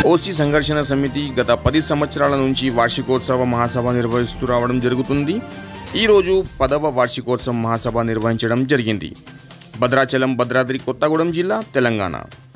OC సంఘర్షణ సమితి గత పది సంవత్సరాల నుంచి వార్షికోత్సవ మహాసభ నిర్వహిస్తూ రావడం జరుగుతుంది ఈరోజు పదవ వార్షికోత్సవ మహాసభ నిర్వహించడం జరిగింది భద్రాచలం భద్రాద్రి కొత్తగూడెం జిల్లా తెలంగాణ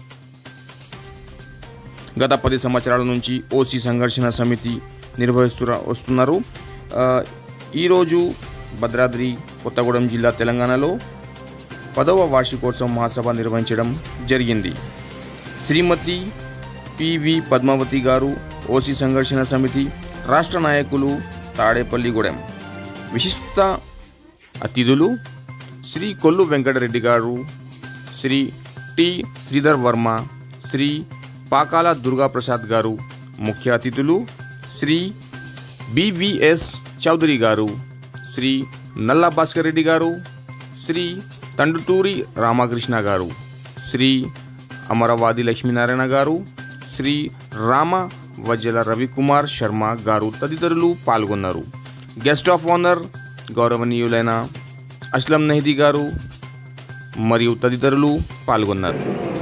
గత పది సంవత్సరాల నుంచి ఓసీ సంఘర్షణ సమితి నిర్వహిస్తూ రా- వస్తున్నారు ఆ, ఈరోజు భద్రాద్రి కొత్తగూడెం జిల్లా తెలంగాణలో పదవ వార్షికోత్సవ మహాసభ నిర్వహించడం జరిగింది శ్రీమతి పివి పద్మావతి గారు ఓసీ సంఘర్షణ సమితి రాష్ట్ర నాయకులు తాడేపల్లిగూడెం విశిష్ట అతిథులు శ్రీ కొల్లు వెంకటరెడ్డి గారు శ్రీ టి శ్రీధర్ వర్మ శ్రీ పాకాల దుర్గాప్రసాద్ గారు ముఖ్య అతిథులు శ్రీ బివిఎస్ చౌదరి గారు శ్రీ నల్ల భాస్కర్ రెడ్డి గారు శ్రీ తండుటూరి రామకృష్ణ గారు శ్రీ అమరవాది లక్ష్మీనారాయణ గారు శ్రీ రామ వజ్జల రవికుమార్ శర్మ గారు తదితరులు పాల్గొన్నారు గెస్ట్ ఆఫ్ ఆనర్ గౌరవనీయులైన అస్లం నెహదీ గారు మరియు తదితరులు పాల్గొన్నారు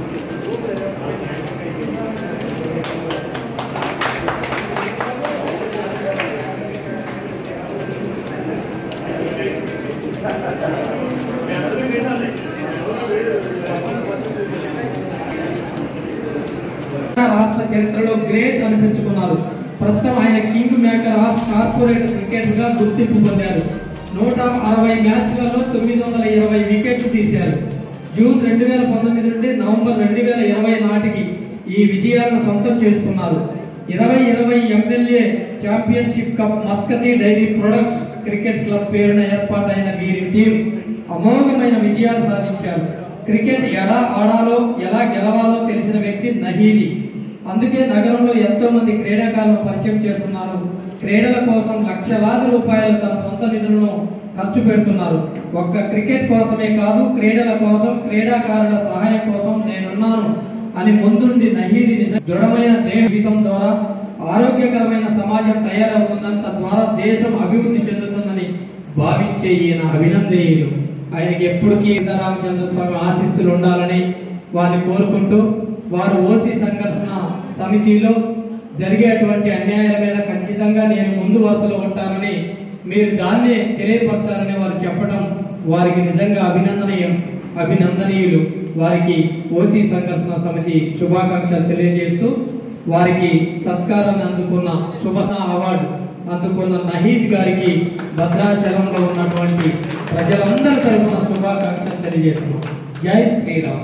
రాష్ట్ర చరిత్రలో గ్రేట్ అనిపించుకున్నారు ప్రస్తుతం ఆయన king maker of corporate cricket గా గుర్తింపు పొందారు నూట అరవై మ్యాచ్లలో తొమ్మిది వందల ఇరవై వికెట్లు తీశారు జూన్ రెండు వేల పంతొమ్మిది నుండి నవంబర్ రెండు వేల ఇరవై నాటికి ఈ విజయాలను సొంతం చేసుకున్నారు ఇరవై ఇరవై MLA championship cup Maskati dairy products cricket club పేరున ఏర్పాటైన వీరి టీం అమోఘమైన విజయాలు సాధించారు క్రికెట్ ఎలా ఆడాలో ఎలా గెలవాలో తెలిసిన వ్యక్తి నహీది అందుకే నగరంలో ఎంతో మంది క్రీడాకారులను పరిచయం చేస్తున్నారు క్రీడల కోసం లక్షలాది రూపాయలు తన సొంత నిధులను ఖర్చు పెడుతున్నారు ఒక్క క్రికెట్ కోసమే కాదు క్రీడల కోసం క్రీడాకారుల సహాయం కోసం నేనున్నాను అని ముందుండి నహీది నిజ దృఢమైన దేహ జీవితం ద్వారా ఆరోగ్యకరమైన సమాజం తయారవుతుందని తద్వారా దేశం అభివృద్ధి చెందుతుందని భావించే ఈయన అభినందనీయులు ఆయనకి ఎప్పటికీ సీతారామచంద్ర స్వామి ఆశీస్సులు ఉండాలని వారిని కోరుకుంటూ వారు ఓసీ సంఘర్షణ సమితిలో జరిగేటువంటి అన్యాయాల మీద ఖచ్చితంగా నేను ముందు వరుసలో ఉంటానని మీరు దాన్నే తెలియపరచాలని వారు చెప్పడం వారికి నిజంగా అభినందనీయం అభినందనీయులు వారికి ఓసీ సంఘర్షణ సమితి శుభాకాంక్షలు తెలియజేస్తూ వారికి సత్కారాన్ని అందుకున్న శుభస అవార్డు అందుకున్న నహీద్ గారికి భద్రాచలంలో ఉన్నటువంటి ప్రజలందరి తరఫున శుభాకాంక్షలు తెలియజేస్తున్నాం జై శ్రీరామ్